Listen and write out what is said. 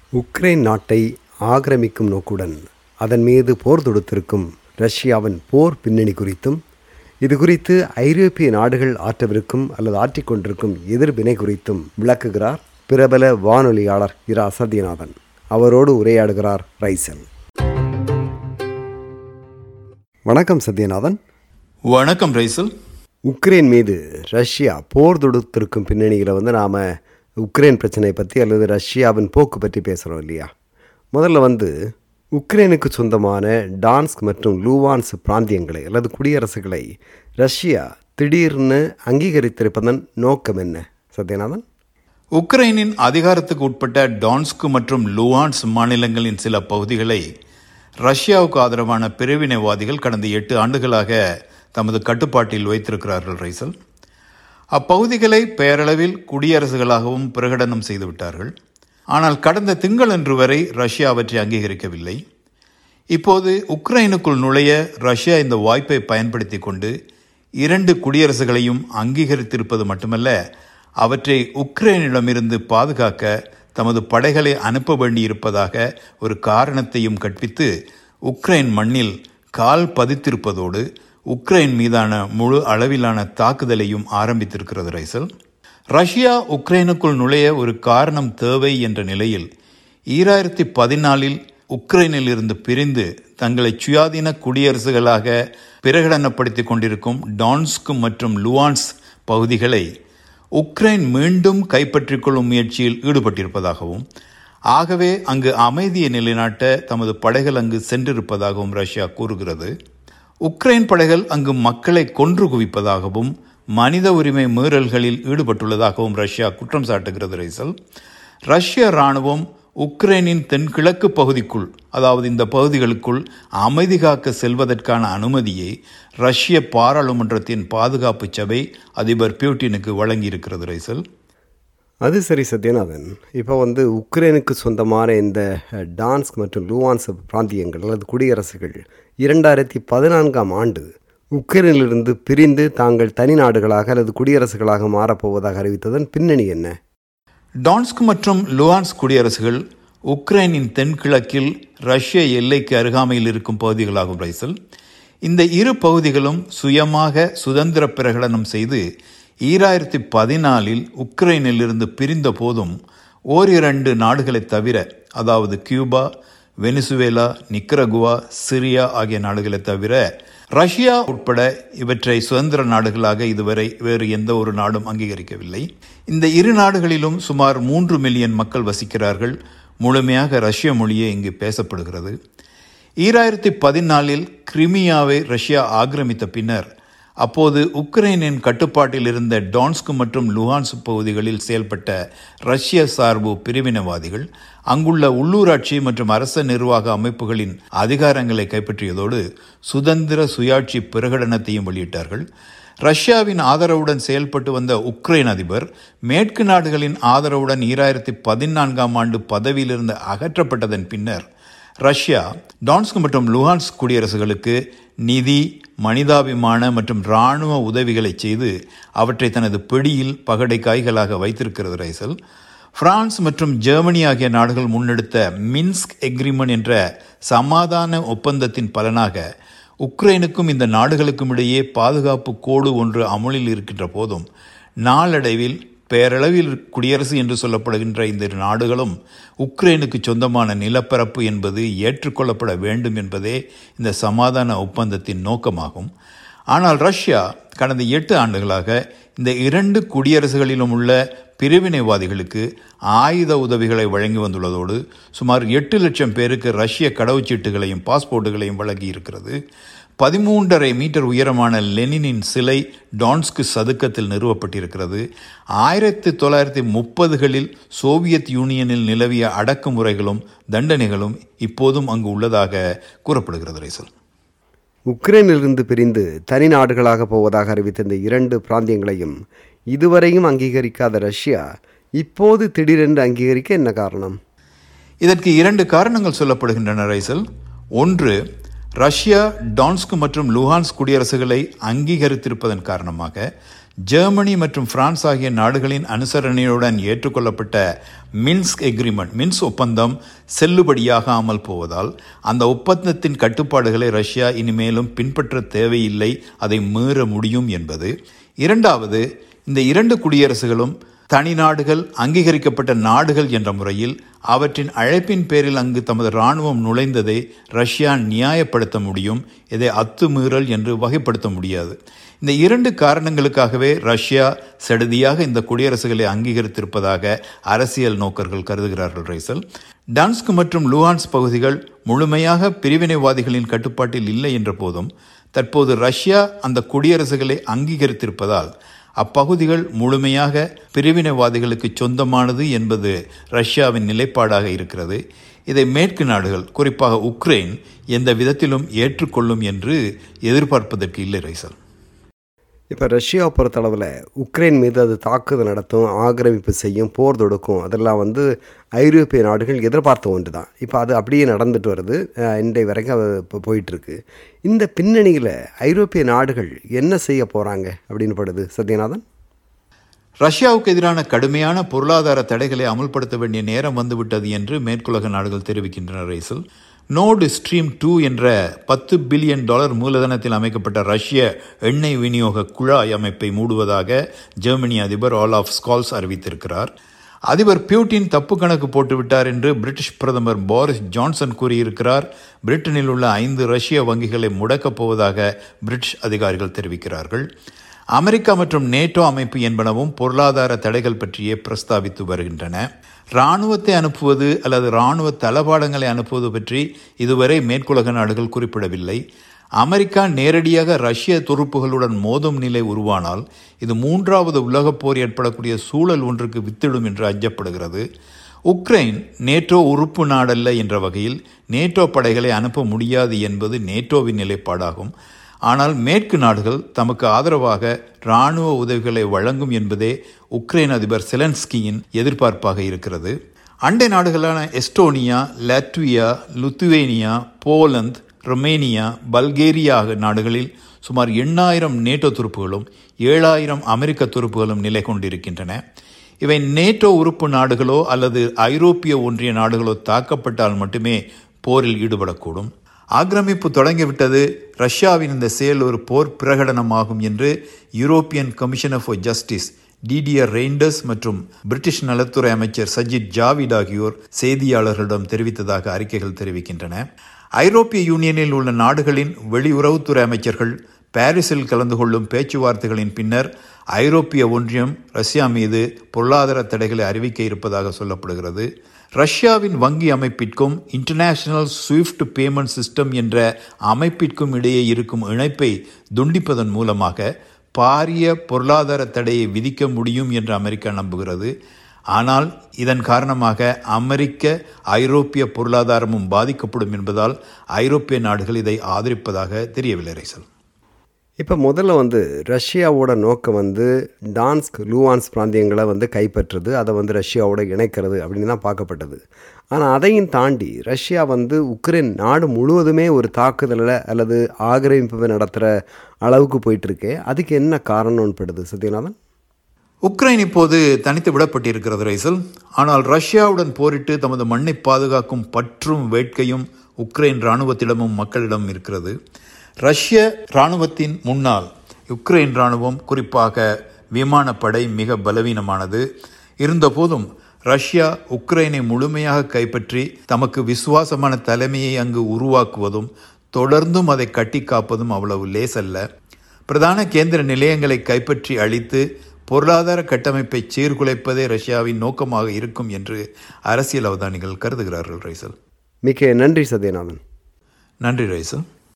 Ukraine நாட்டை ஆக்கிரமிக்கும் நோக்குடன் அதன் மீது போர் தொடுத்திருக்கும் ரஷ்யாவின் போர் பின்னணி குறித்தும் இது குறித்து ஐரோப்பிய நாடுகள் ஆற்றவிருக்கும் அல்லது ஆற்றிக்கொண்டிருக்கும் எதிர்வினை குறித்தும் விளக்குகிறார் பிரபல வானொலியாளர் இரா சத்யநாதன் அவரோடு உரையாடுகிறார் ரைசல் வணக்கம் சத்யநாதன் வணக்கம் ரைசல் உக்ரைன் மீது ரஷ்யா போர் தொடுத்திருக்கும் பின்னணியில் வந்து நாம் உக்ரைன் பிரச்சனை பற்றி அல்லது ரஷ்யாவின் போக்கு பற்றி பேசுகிறோம் இல்லையா முதல்ல வந்து உக்ரைனுக்கு சொந்தமான டான்ஸ்க் மற்றும் லூவான்ஸ் பிராந்தியங்களை அல்லது குடியரசுகளை ரஷ்யா திடீர்னு அங்கீகரித்திருப்பதன் நோக்கம் என்ன சத்யநாதன் உக்ரைனின் அதிகாரத்துக்கு உட்பட்ட டான்ஸ்க் மற்றும் லுவான்ஸ் மாநிலங்களின் சில பகுதிகளை ரஷ்யாவுக்கு ஆதரவான பிரிவினைவாதிகள் கடந்த எட்டு ஆண்டுகளாக தமது கட்டுப்பாட்டில் வைத்திருக்கிறார்கள் ரைசல் அப்பகுதிகளை பெயரளவில் குடியரசுகளாகவும் பிரகடனம் செய்துவிட்டார்கள் ஆனால் கடந்த திங்களன்று வரை ரஷ்யா அவற்றை அங்கீகரிக்கவில்லை இப்போது உக்ரைனுக்குள் நுழைய ரஷ்யா இந்த வாய்ப்பை பயன்படுத்தி கொண்டு இரண்டு குடியரசுகளையும் அங்கீகரித்திருப்பது மட்டுமல்ல அவற்றை உக்ரைனிடமிருந்து பாதுகாக்க தமது படைகளை அனுப்ப வேண்டியிருப்பதாக ஒரு காரணத்தையும் கற்பித்து உக்ரைன் மண்ணில் கால் பதித்திருப்பதோடு உக்ரைன் மீதான முழு அளவிலான தாக்குதலையும் ஆரம்பித்திருக்கிறது ரைசல் ரஷ்யா உக்ரைனுக்குள் நுழைய ஒரு காரணம் தேவை என்ற நிலையில் ஈராயிரத்தி பதினாலில் உக்ரைனில் இருந்து பிரிந்து தங்களை சுயாதீன குடியரசுகளாக பிரகடனப்படுத்திக் கொண்டிருக்கும் டான்ஸ்க் மற்றும் லுவான்ஸ் பகுதிகளை உக்ரைன் மீண்டும் கைப்பற்றிக் கொள்ளும் முயற்சியில் ஈடுபட்டிருப்பதாகவும் ஆகவே அங்கு அமைதியை நிலைநாட்ட தமது படைகள் அங்கு சென்றிருப்பதாகவும் ரஷ்யா கூறுகிறது உக்ரைன் படைகள் அங்கு மக்களை கொன்று குவிப்பதாகவும் மனித உரிமை மீறல்களில் ஈடுபட்டுள்ளதாகவும் ரஷ்யா குற்றம் சாட்டுகிறது ரைசல் ரஷ்ய இராணுவம் உக்ரைனின் தென்கிழக்கு பகுதிக்குள் அதாவது இந்த பகுதிகளுக்குள் அமைதி காக்க செல்வதற்கான அனுமதியை ரஷ்ய பாராளுமன்றத்தின் பாதுகாப்பு சபை அதிபர் பியூட்டினுக்கு வழங்கியிருக்கிறது ரைசல் அது சரி சத்யநாதன் இப்போ வந்து உக்ரைனுக்கு சொந்தமான இந்த டான்ஸ்க் மற்றும் லூவான்ஸ் பிராந்தியங்கள் அல்லது குடியரசுகள் இரண்டாயிரத்தி பதினான்காம் ஆண்டு உக்ரைனிலிருந்து பிரிந்து தாங்கள் தனி நாடுகளாக அல்லது குடியரசுகளாக மாறப்போவதாக அறிவித்ததன் பின்னணி என்ன டான்ஸ்க் மற்றும் லுவான்ஸ் குடியரசுகள் உக்ரைனின் தென்கிழக்கில் ரஷ்ய எல்லைக்கு அருகாமையில் இருக்கும் பகுதிகளாகும் ரைசல் இந்த இரு பகுதிகளும் சுயமாக சுதந்திர பிரகடனம் செய்து ஈராயிரத்தி பதினாலில் உக்ரைனிலிருந்து பிரிந்த போதும் ஓரிரண்டு நாடுகளை தவிர அதாவது கியூபா வெனிசுவேலா நிக்கரகுவா சிரியா ஆகிய நாடுகளை தவிர ரஷ்யா உட்பட இவற்றை சுதந்திர நாடுகளாக இதுவரை வேறு எந்த ஒரு நாடும் அங்கீகரிக்கவில்லை இந்த இரு நாடுகளிலும் சுமார் மூன்று மில்லியன் மக்கள் வசிக்கிறார்கள் முழுமையாக ரஷ்ய மொழியே இங்கு பேசப்படுகிறது ஈராயிரத்தி பதினாலில் கிரிமியாவை ரஷ்யா ஆக்கிரமித்த பின்னர் அப்போது உக்ரைனின் கட்டுப்பாட்டில் இருந்த டான்ஸ்க் மற்றும் லுஹான்ஸ் பகுதிகளில் செயல்பட்ட ரஷ்ய சார்பு பிரிவினவாதிகள் அங்குள்ள உள்ளூராட்சி மற்றும் அரச நிர்வாக அமைப்புகளின் அதிகாரங்களை கைப்பற்றியதோடு சுதந்திர சுயாட்சி பிரகடனத்தையும் வெளியிட்டார்கள் ரஷ்யாவின் ஆதரவுடன் செயல்பட்டு வந்த உக்ரைன் அதிபர் மேற்கு நாடுகளின் ஆதரவுடன் ஈராயிரத்தி பதினான்காம் ஆண்டு பதவியிலிருந்து அகற்றப்பட்டதன் பின்னர் ரஷ்யா டான்ஸ்க் மற்றும் லுஹான்ஸ் குடியரசுகளுக்கு நிதி மனிதாபிமான மற்றும் இராணுவ உதவிகளை செய்து அவற்றை தனது பிடியில் பகடை காய்களாக வைத்திருக்கிறது ரைசல் பிரான்ஸ் மற்றும் ஜெர்மனி ஆகிய நாடுகள் முன்னெடுத்த மின்ஸ்க் எக்ரிமெண்ட் என்ற சமாதான ஒப்பந்தத்தின் பலனாக உக்ரைனுக்கும் இந்த நாடுகளுக்கும் இடையே பாதுகாப்பு கோடு ஒன்று அமலில் இருக்கின்ற போதும் நாளடைவில் பேரளவில் குடியரசு என்று சொல்லப்படுகின்ற இந்த நாடுகளும் உக்ரைனுக்கு சொந்தமான நிலப்பரப்பு என்பது ஏற்றுக்கொள்ளப்பட வேண்டும் என்பதே இந்த சமாதான ஒப்பந்தத்தின் நோக்கமாகும் ஆனால் ரஷ்யா கடந்த எட்டு ஆண்டுகளாக இந்த இரண்டு குடியரசுகளிலும் உள்ள பிரிவினைவாதிகளுக்கு ஆயுத உதவிகளை வழங்கி வந்துள்ளதோடு சுமார் எட்டு லட்சம் பேருக்கு ரஷ்ய கடவுச்சீட்டுகளையும் பாஸ்போர்ட்டுகளையும் வழங்கி இருக்கிறது பதிமூன்றரை மீட்டர் உயரமான லெனினின் சிலை டான்ஸ்கு சதுக்கத்தில் நிறுவப்பட்டிருக்கிறது ஆயிரத்தி தொள்ளாயிரத்தி முப்பதுகளில் சோவியத் யூனியனில் நிலவிய அடக்குமுறைகளும் தண்டனைகளும் இப்போதும் அங்கு உள்ளதாக கூறப்படுகிறது ரைசல் உக்ரைனிலிருந்து பிரிந்து தனி நாடுகளாக போவதாக அறிவித்த இந்த இரண்டு பிராந்தியங்களையும் இதுவரையும் அங்கீகரிக்காத ரஷ்யா இப்போது திடீரென்று அங்கீகரிக்க என்ன காரணம் இதற்கு இரண்டு காரணங்கள் சொல்லப்படுகின்றன ரைசல் ஒன்று ரஷ்யா டான்ஸ்க் மற்றும் லுஹான்ஸ் குடியரசுகளை அங்கீகரித்திருப்பதன் காரணமாக ஜெர்மனி மற்றும் பிரான்ஸ் ஆகிய நாடுகளின் அனுசரணையுடன் ஏற்றுக்கொள்ளப்பட்ட மின்ஸ்க் எக்ரிமெண்ட் மின்ஸ் ஒப்பந்தம் செல்லுபடியாகாமல் போவதால் அந்த ஒப்பந்தத்தின் கட்டுப்பாடுகளை ரஷ்யா இனிமேலும் பின்பற்ற தேவையில்லை அதை மீற முடியும் என்பது இரண்டாவது இந்த இரண்டு குடியரசுகளும் தனி நாடுகள் அங்கீகரிக்கப்பட்ட நாடுகள் என்ற முறையில் அவற்றின் அழைப்பின் பேரில் அங்கு தமது இராணுவம் நுழைந்ததை ரஷ்யா நியாயப்படுத்த முடியும் இதை அத்துமீறல் என்று வகைப்படுத்த முடியாது இந்த இரண்டு காரணங்களுக்காகவே ரஷ்யா சடுதியாக இந்த குடியரசுகளை அங்கீகரித்திருப்பதாக அரசியல் நோக்கர்கள் கருதுகிறார்கள் ரைசல் டான்ஸ்க் மற்றும் லுஹான்ஸ் பகுதிகள் முழுமையாக பிரிவினைவாதிகளின் கட்டுப்பாட்டில் இல்லை என்ற போதும் தற்போது ரஷ்யா அந்த குடியரசுகளை அங்கீகரித்திருப்பதால் அப்பகுதிகள் முழுமையாக பிரிவினைவாதிகளுக்கு சொந்தமானது என்பது ரஷ்யாவின் நிலைப்பாடாக இருக்கிறது இதை மேற்கு நாடுகள் குறிப்பாக உக்ரைன் எந்த விதத்திலும் ஏற்றுக்கொள்ளும் என்று எதிர்பார்ப்பதற்கு இல்லை ரைசல் இப்போ ரஷ்யாவை பொறுத்தளவில் உக்ரைன் மீது அது தாக்குதல் நடத்தும் ஆக்கிரமிப்பு செய்யும் போர் தொடுக்கும் அதெல்லாம் வந்து ஐரோப்பிய நாடுகள் எதிர்பார்த்த ஒன்று தான் இப்போ அது அப்படியே நடந்துட்டு வருது அஹ், இன்றைய வரைக்கும் அது இப்போ போயிட்டுருக்கு இந்த பின்னணியில் ஐரோப்பிய நாடுகள் என்ன செய்ய போகிறாங்க அப்படின்னு படுது சத்யநாதன் ரஷ்யாவுக்கு எதிரான கடுமையான பொருளாதார தடைகளை அமுல்படுத்த வேண்டிய நேரம் வந்துவிட்டது என்று மேற்குலக நாடுகள் தெரிவிக்கின்றன ரைசல் நோர்டு ஸ்ட்ரீம் டூ என்ற பத்து பில்லியன் டாலர் மூலதனத்தில் அமைக்கப்பட்ட ரஷ்ய எண்ணெய் விநியோக குழாய் அமைப்பை மூடுவதாக ஜெர்மனி அதிபர் ஆலாஃப் ஸ்கால்ஸ் அறிவித்திருக்கிறார் அதிபர் பியூட்டின் தப்பு கணக்கு போட்டுவிட்டார் என்று பிரிட்டிஷ் பிரதமர் போரிஸ் ஜான்சன் கூறியிருக்கிறார் பிரிட்டனில் உள்ள ஐந்து ரஷ்ய வங்கிகளை முடக்கப் போவதாக பிரிட்டிஷ் அதிகாரிகள் தெரிவிக்கிறார்கள் அமெரிக்கா மற்றும் நேட்டோ அமைப்பு என்பனவும் பொருளாதார தடைகள் பற்றியே பிரஸ்தாபித்து வருகின்றன இராணுவத்தை அனுப்புவது அல்லது இராணுவ தளபாடங்களை அனுப்புவது பற்றி இதுவரை மேற்குலக நாடுகள் குறிப்பிடவில்லை அமெரிக்கா நேரடியாக ரஷ்ய துருப்புகளுடன் மோதும் நிலை உருவானால் இது மூன்றாவது உலகப் போர் ஏற்படக்கூடிய சூழல் ஒன்றுக்கு வித்திடும் என்று அஞ்சப்படுகிறது உக்ரைன் நேட்டோ உறுப்பு நாடல்ல என்ற வகையில் நேட்டோ படைகளை அனுப்ப முடியாது என்பது நேட்டோவின் நிலைப்பாடாகும் ஆனால் மேற்கு நாடுகள் தமக்கு ஆதரவாக இராணுவ உதவிகளை வழங்கும் என்பதே உக்ரைன் அதிபர் செலன்ஸ்கியின் எதிர்பார்ப்பாக இருக்கிறது அண்டை நாடுகளான Estonia Latvia Lithuania Poland Romania Bulgaria ஆகிய நாடுகளில் சுமார் எண்ணாயிரம் நேட்டோ துருப்புகளும் ஏழாயிரம் அமெரிக்க துருப்புகளும் நிலை கொண்டிருக்கின்றன இவை நேட்டோ உறுப்பு நாடுகளோ அல்லது ஐரோப்பிய ஒன்றிய நாடுகளோ தாக்கப்பட்டால் மட்டுமே போரில் ஈடுபடக்கூடும் ஆக்கிரமிப்பு தொடங்கிவிட்டது ரஷ்யாவின் இந்த செயல் ஒரு போர் பிரகடனமாகும் என்று European commissioner for justice Didier Reynders மற்றும் பிரிட்டிஷ் நலத்துறை அமைச்சர் சஜித் ஜாவிட் ஆகியோர் செய்தியாளர்களிடம் தெரிவித்ததாக அறிக்கைகள் தெரிவிக்கின்றன ஐரோப்பிய யூனியனில் உள்ள நாடுகளின் வெளியுறவுத்துறை அமைச்சர்கள் பாரிஸில் கலந்து கொள்ளும் பேச்சுவார்த்தைகளின் பின்னர் ஐரோப்பிய ஒன்றியம் ரஷ்யா மீது பொருளாதார தடைகளை அறிவிக்க இருப்பதாக சொல்லப்படுகிறது ரஷ்யாவின் வங்கி அமைப்பிற்கும் இன்டர்நேஷனல் ஸ்விஃப்ட் பேமெண்ட் சிஸ்டம் என்ற அமைப்பிற்கும் இடையே இருக்கும் இணைப்பை துண்டிப்பதன் மூலமாக பாரிய பொருளாதார தடையை விதிக்க முடியும் என்று அமெரிக்கா நம்புகிறது ஆனால் இதன் காரணமாக அமெரிக்க ஐரோப்பிய பொருளாதாரமும் பாதிக்கப்படும் என்பதால் ஐரோப்பிய நாடுகள் இதை ஆதரிப்பதாக தெரியவில்லை ரைசல் இப்போ முதல்ல வந்து ரஷ்யாவோட நோக்கம் வந்து டான்ஸ்க் லூவான்ஸ் பிராந்தியங்களை வந்து கைப்பற்றுறது அதை வந்து ரஷ்யாவோட இணைக்கிறது அப்படின்னு தான் பார்க்கப்பட்டது ஆனால் அதையும் தாண்டி ரஷ்யா வந்து உக்ரைன் நாடு முழுவதுமே ஒரு தாக்குதலில் அல்லது ஆக்கிரமிப்பு நடத்துகிற அளவுக்கு போயிட்டுருக்கே அதுக்கு என்ன காரணம்னு படுது சத்யநாதன் உக்ரைன் இப்போது தனித்து விடப்பட்டிருக்கிறது ரைசல் ஆனால் ரஷ்யாவுடன் போரிட்டு தமது மண்ணை பாதுகாக்கும் பற்றும் வேட்கையும் உக்ரைன் இராணுவத்திடமும் மக்களிடம் இருக்கிறது ரஷ்ய இராணுவத்தின் முன்னால் உக்ரைன் இராணுவம் குறிப்பாக விமானப்படை மிக பலவீனமானது இருந்தபோதும் ரஷ்யா உக்ரைனை முழுமையாக கைப்பற்றி தமக்கு விசுவாசமான தலைமையை அங்கு உருவாக்குவதும் தொடர்ந்தும் அதை கட்டி காப்பதும் அவ்வளவு லேசல்ல பிரதான கேந்திர நிலையங்களை கைப்பற்றி அழித்து பொருளாதார கட்டமைப்பை சீர்குலைப்பதே ரஷ்யாவின் நோக்கமாக இருக்கும் என்று அரசியல் அவதானிகள் கருதுகிறார்கள் ரைசல் மிக்க நன்றி சத்யநாதன் நன்றி ரைசல்